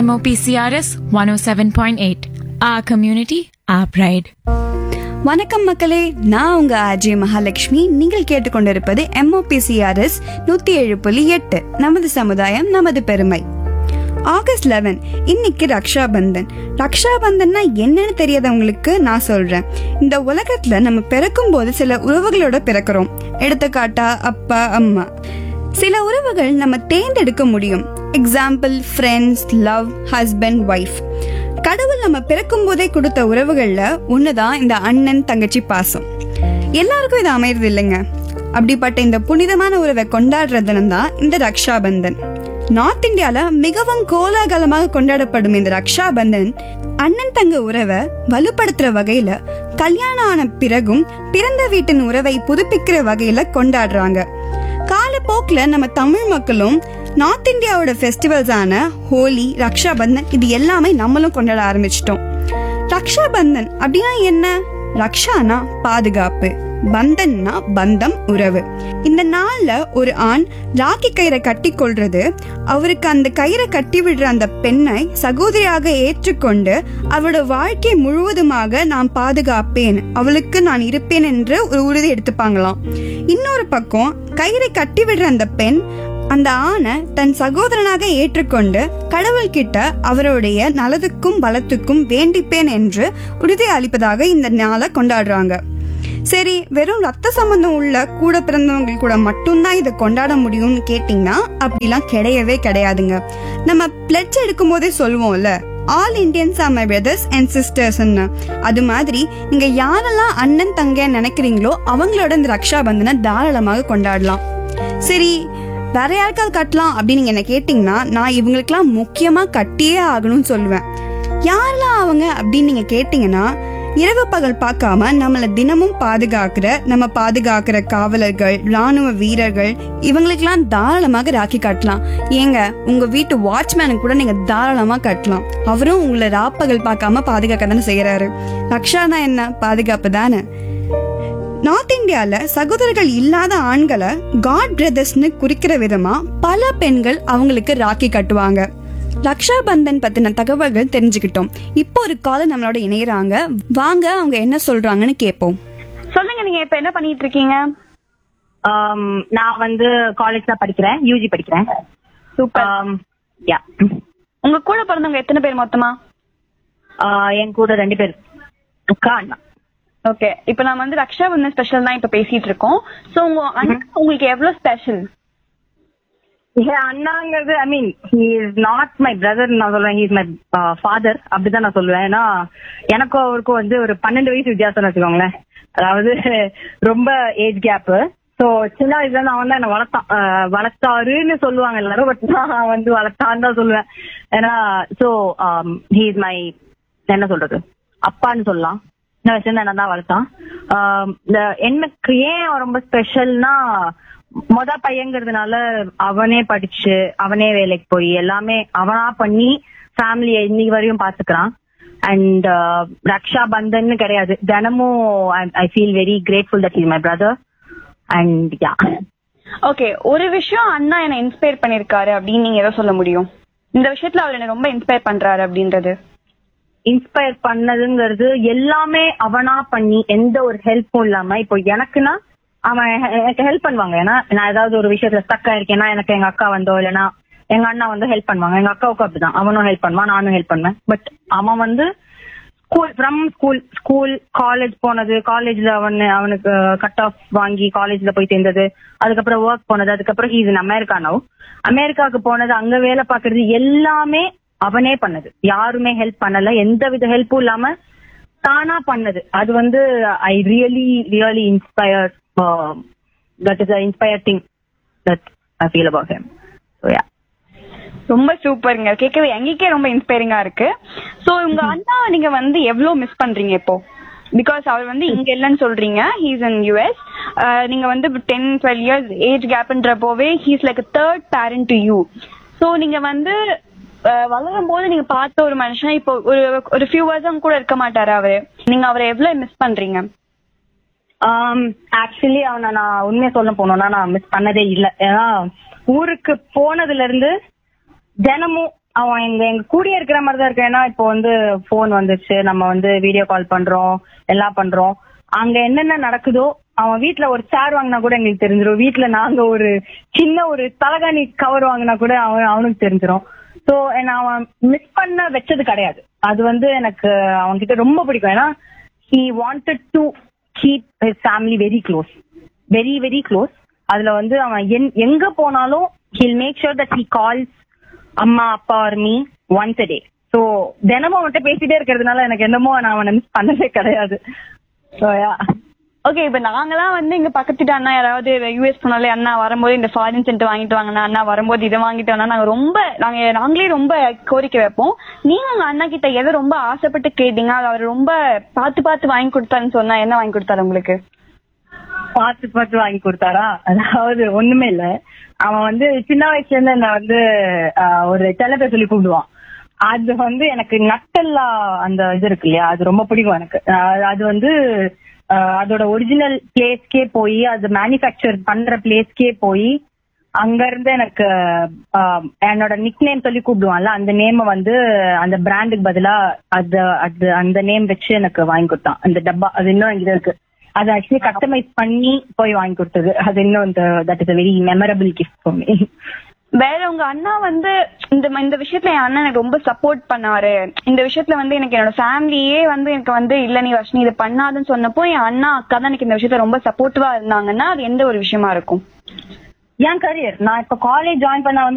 MOPCRS 107.8. Our community, our pride. வணக்கம் மக்களே நான் உங்க அஜய் மகாலட்சுமி நீங்கள் கேட்டுக்கொண்டிருப்பது எம்ஓபிசிஆர்எஸ் நூத்தி ஏழு புள்ளி எட்டு நமது சமுதாயம் நமது பெருமை ஆகஸ்ட் லெவன் இன்னைக்கு ரக்ஷா பந்தன் ரக்ஷா பந்தன்னா என்னன்னு தெரியாதவங்களுக்கு நான் சொல்றேன் இந்த உலகத்துல நம்ம பிறக்கும் போது சில உறவுகளோட பிறக்கிறோம் எடுத்துக்காட்டா அப்பா அம்மா சில உறவுகள் நம்ம தேர்ந்தெடுக்க முடியும் example friends love husband wife கடவுள் நம்ம பிறக்கும் போதே கொடுத்த உறவுகள்ல ஒண்ணுதான் இந்த அண்ணன் தங்கச்சி பாசம் எல்லாருக்கும் இது அமையறது இல்லைங்க அப்படிப்பட்ட இந்த புனிதமான உறவை கொண்டாடுற தினம் தான் இந்த ரக்ஷா பந்தன் நார்த் இந்தியால மிகவும் கோலாகலமாக கொண்டாடப்படும் இந்த ரக்ஷா பந்தன் அண்ணன் தங்க உறவை வலுப்படுத்துற வகையில கல்யாணம் ஆன பிறகும் பிறந்த வீட்டின் உறவை புதுப்பிக்கிற வகையில கொண்டாடுறாங்க காலப்போக்குல நம்ம தமிழ் மக்களும் நார்த் இந்தியாவோட ஃபெஸ்டிவல்ஸான ஹோலி ரக்ஷா பந்தன் இது எல்லாமே நம்மளும் கொண்டாட ஆரம்பிச்சிட்டோம் ரக்ஷா பந்தன் அப்படின்னா என்ன ரக்ஷானா பாதுகாப்பு பந்தன்னா பந்தம் உறவு இந்த நாள்ல ஒரு ஆண் ராக்கி கயிறை கட்டி கொள்றது அவருக்கு அந்த கயிறை கட்டி விடுற அந்த பெண்ணை சகோதரியாக ஏற்றுக்கொண்டு அவரோட வாழ்க்கை முழுவதுமாக நான் பாதுகாப்பேன் அவளுக்கு நான் இருப்பேன் என்று ஒரு உறுதி எடுத்துப்பாங்களாம் இன்னொரு பக்கம் கயிறை கட்டி விடுற அந்த பெண் அந்த ஆணை தன் சகோதரனாக ஏற்றுக்கொண்டு கடவுள்கிட்ட அவருடைய நலத்துக்கும் பலத்துக்கும் வேண்டிப்பேன் என்று உறுதி அளிப்பதாக இந்த நாளை கொண்டாடுறாங்க சரி வெறும் ரத்த சம்பந்தம் உள்ள கூட பிறந்தவங்க கூட மட்டும்தான் இதை கொண்டாட முடியும்னு கேட்டிங்கன்னா அப்படிலாம் கிடையவே கிடையாதுங்க நம்ம பிளட்ஜ் எடுக்கும் போதே சொல்லுவோம்ல all Indians are my brothers and சிஸ்டர்ஸ்ன்னு அது மாதிரி நீங்க யாரெல்லாம் அண்ணன் தங்க நினைக்கிறீங்களோ அவங்களோட இந்த ரக்ஷா பந்தனை தாராளமாக கொண்டாடலாம் சரி வேற யாருக்காவது கட்டலாம் அப்படின்னு நீங்க என்ன கேட்டீங்கன்னா நான் இவங்களுக்கெல்லாம் முக்கியமா கட்டியே ஆகணும்னு சொல்லுவேன் யாரெல்லாம் அவங்க அப்படின்னு நீங்க கேட்டீங்கன்னா இரவு பகல் பார்க்காம நம்மள தினமும் பாதுகாக்கிற நம்ம பாதுகாக்கிற காவலர்கள் ராணுவ வீரர்கள் இவங்களுக்கெல்லாம் தாராளமாக ராக்கி கட்டலாம் ஏங்க உங்க வீட்டு வாட்ச்மேனுக்கு கூட நீங்க தாராளமா கட்டலாம் அவரும் உங்களை ராப்பகல் பார்க்காம பாதுகாக்க தானே செய்யறாரு ரக்ஷானா என்ன பாதுகாப்பு தானே நார்த் இந்தியால சகோதரர்கள் இல்லாத ஆண்களை காட் பிரதர்ஸ்னு குறிக்கிற விதமா பல பெண்கள் அவங்களுக்கு ராக்கி கட்டுவாங்க ரக்ஷா பந்தன் பத்தின தகவல்கள் தெரிஞ்சுக்கிட்டோம் இப்போ ஒரு காலம் நம்மளோட இணையறாங்க வாங்க அவங்க என்ன சொல்றாங்கன்னு கேட்போம் சொல்லுங்க நீங்க இப்ப என்ன பண்ணிட்டு இருக்கீங்க ஆம், நான் வந்து காலேஜ் தான் படிக்கிறேன் யூஜி படிக்கிறேன் சூப்பர் யா உங்க கூட பிறந்தவங்க எத்தனை பேர் மொத்தமா என் கூட ரெண்டு பேர் அக்கா அண்ணா ஓகே இப்ப நான் வந்து ரக்ஷா பந்தன் ஸ்பெஷல் தான் இப்ப பேசிட்டு இருக்கோம் சோ உங்க அண்ணன் உங்களுக்கு எவ்வளவு ஸ்பெஷல் என் அண்ணாங்கிறது I mean he is not my brother நான் சொல்லுவேன் ஹி இஸ் மை ஃபாதர் அப்படிதான் நான் சொல்லுவேன் ஏன்னா எனக்கும் அவருக்கும் வந்து ஒரு பன்னெண்டு வயசு வித்தியாசம்னு வச்சுக்கோங்களேன் அதாவது ரொம்ப ஏஜ் கேப் சோ சின்ன வயசுல இருந்து அவன் தான் என்ன வளர்த்தான் அஹ், வளர்த்தாருன்னு சொல்லுவாங்க எல்லாரும் பட் நான் வந்து வளர்த்தான்னு தான் சொல்லுவேன் ஏன்னா சோ ஹி இஸ் மை என்ன சொல்றது அப்பான்னு சொல்லலாம் சின்ன வயசுல இருந்து என்ன தான் வளர்த்தான் ஆம், இந்த எனக்கு ஏன் அவன் ரொம்ப ஸ்பெஷல்னா மொத பையங்கிறதுனால அவனே படிச்சு அவனே வேலைக்கு போய் எல்லாமே அவனா பண்ணி ஃபேமிலியை இன்னைக்கு வரையும் பாத்துக்கிறான் அண்ட் ரக்ஷா பந்தன் கிடையாது தினமும் I feel very grateful that is my brother and yeah okay ஒரு விஷயம் அண்ணா என்ன இன்ஸ்பயர் பண்ணிருக்காரு அப்படின்னு நீங்க எதை சொல்ல முடியும் இந்த விஷயத்துல அவர் என்ன ரொம்ப இன்ஸ்பயர் பண்றாரு அப்படின்றது இன்ஸ்பயர் பண்ணதுங்கிறது எல்லாமே அவனா பண்ணி எந்த ஒரு ஹெல்ப்பும் இல்லாம இப்போ எனக்குன்னா அவன் எ- எனக்கு ஹெல்ப் பண்ணுவாங்க ஏன்னா நான் ஏதாவது ஒரு விஷயத்துல ஸ்டக் ஆயிருக்கேன்னா எனக்கு எங்க அக்கா வந்தோ இல்லைன்னா எங்க அண்ணா வந்து ஹெல்ப் பண்ணுவாங்க எங்க அக்காவுக்கு அப்படிதான் அவனும் ஹெல்ப் பண்ணுவான் நானும் ஹெல்ப் பண்ணுவேன் பட் அவன் வந்து school from school school college போனது காலேஜ்ல அவன் அவனுக்கு கட் ஆஃப் வாங்கி காலேஜ்ல போய் சேர்ந்தது அதுக்கப்புறம் ஒர்க் போனது அதுக்கப்புறம் ஹீஸ் இன் அமெரிக்கா நவ் அமெரிக்காவுக்கு போனது அங்க வேலை பாக்குறது எல்லாமே அவனே பண்ணது யாருமே ஹெல்ப் பண்ணல எந்த வித ஹெல்ப்பும் இல்லாம தானா பண்ணது அது வந்து I really really inspire that is inspire thing that I feel about him so yeah ரொம்ப சூப்பருங்க கேட்கவே எங்களுக்கே ரொம்ப இன்ஸ்பைரிங்கா இருக்கு சோ உங்க அண்ணா நீங்க வந்து எவ்வளவு மிஸ் பண்றீங்க இப்போ பிகாஸ் அவர் வந்து இங்க இல்லைன்னு சொல்றீங்க ஹீஸ் இன் யூஎஸ் நீங்க வந்து டென் டுவெல் இயர்ஸ் ஏஜ் கேப்ன்றப்போவே he's like third parent to you so நீங்க வந்து அஹ், வளரும் போது நீங்க பார்த்த ஒரு மனுஷன் இப்போ ஒரு ஒரு ஃபியூ வருஷம் கூட இருக்க மாட்டாரு அவரு நீங்க அவரை எவ்வளவு மிஸ் பண்றீங்க ஆக்சுவலி அவனை நான் உண்மையை சொல்ல போனோம்னா நான் மிஸ் பண்ணதே இல்ல ஏன்னா ஊருக்கு போனதுல இருந்து தினமும் அவன் எங்க எங்க கூடயே இருக்கிற மாதிரி தான் இருக்கு ஏன்னா இப்போ வந்து போன் வந்துருச்சு நம்ம வந்து வீடியோ கால் பண்றோம் எல்லாம் பண்றோம் அங்க என்னென்ன நடக்குதோ அவன் வீட்ல ஒரு சேர் வாங்கினா கூட எங்களுக்கு தெரிஞ்சிடும் வீட்ல நாங்க ஒரு சின்ன ஒரு தலகாணி கவர் வாங்கினா கூட அவன் அவனுக்கு தெரிஞ்சிடும் சோ என்ன அவன் மிஸ் பண்ண வச்சது கிடையாது அது வந்து எனக்கு அவன் கிட்ட ரொம்ப பிடிக்கும் ஏன்னா he wanted to keep his family very close very very close அதுல வந்து அவன் என்- எங்க போனாலும் he'll make sure that he calls அம்மா அப்பா or me once a day so தினமும் அவன்கிட்ட பேசிட்டே இருக்கிறதுனால எனக்கு என்னமோ நான் அவனை மிஸ் பண்ணதே கிடையாது So, yeah. ஓகே இப்ப நாங்கலாம் வந்து இங்க பக்கத்து வீட்டு அண்ணா யாராவது யூஎஸ் போனாலே அண்ணா வரும்போது இந்த ஃபாரின் சென்ட் வாங்கிட்டு வாங்கண்ணா அண்ணா வரும்போது இதை வாங்கிட்டு வாங்க நாங்க ரொம்ப நாங்க நாங்களே ரொம்ப கோரிக்கை வைப்போம் நீங்க உங்க அண்ணா கிட்ட எதை ரொம்ப ஆசைப்பட்டு கேட்டீங்க அது அவர் ரொம்ப பார்த்து பார்த்து வாங்கி கொடுத்தாருன்னு சொன்னா என்ன வாங்கி கொடுத்தாரு உங்களுக்கு பார்த்து பார்த்து வாங்கி கொடுத்தாரா அதாவது ஒண்ணுமே இல்ல அவன் வந்து சின்ன வயசுல இருந்து என்ன வந்து ஆஹ், ஒரு செல்லத்தை சொல்லி கூப்பிடுவான் அது வந்து எனக்கு நட்டல்லா அந்த இது இருக்கு இல்லையா அது ரொம்ப பிடிக்கும் எனக்கு ஆஹ், அது வந்து ஆஹ், அதோட ஒரிஜினல் பிளேஸ்க்கே போய் அது மேனுஃபேக்சர் பண்ற பிளேஸ்க்கே போய் அங்க இருந்து எனக்கு ஆஹ், என்னோட நிக் நேம் சொல்லி கூப்பிடுவான்ல அந்த நேம வந்து அந்த பிராண்டுக்கு பதிலா அது அது அந்த நேம் வச்சு எனக்கு வாங்கி கொடுத்தான் அந்த டப்பா அது இன்னும் எங்கிட்ட இருக்கு அது ஆக்சுவலி கஸ்டமைஸ் பண்ணி போய் வாங்கி கொடுத்தது அது இன்னும் இந்த that is very memorable gift for me வேற உங்க அண்ணா வந்து இந்த இந்த விஷயத்துல என் அண்ணன் எனக்கு ரொம்ப சப்போர்ட் பண்ணாரு இந்த விஷயத்துல வந்து எனக்கு என்னோட ஃபேமிலியே வந்து எனக்கு வந்து இல்ல நீ வர்ஷினி இதை பண்ணாதுன்னு சொன்னப்போ என் அண்ணா அக்கா தான் எனக்கு இந்த விஷயத்துல ரொம்ப சப்போர்ட்டிவா இருந்தாங்கன்னா அது எந்த ஒரு விஷயமா இருக்கும் என் கரியர் நான் இப்ப காலேஜ் ஜாயின் பண்ண வந்து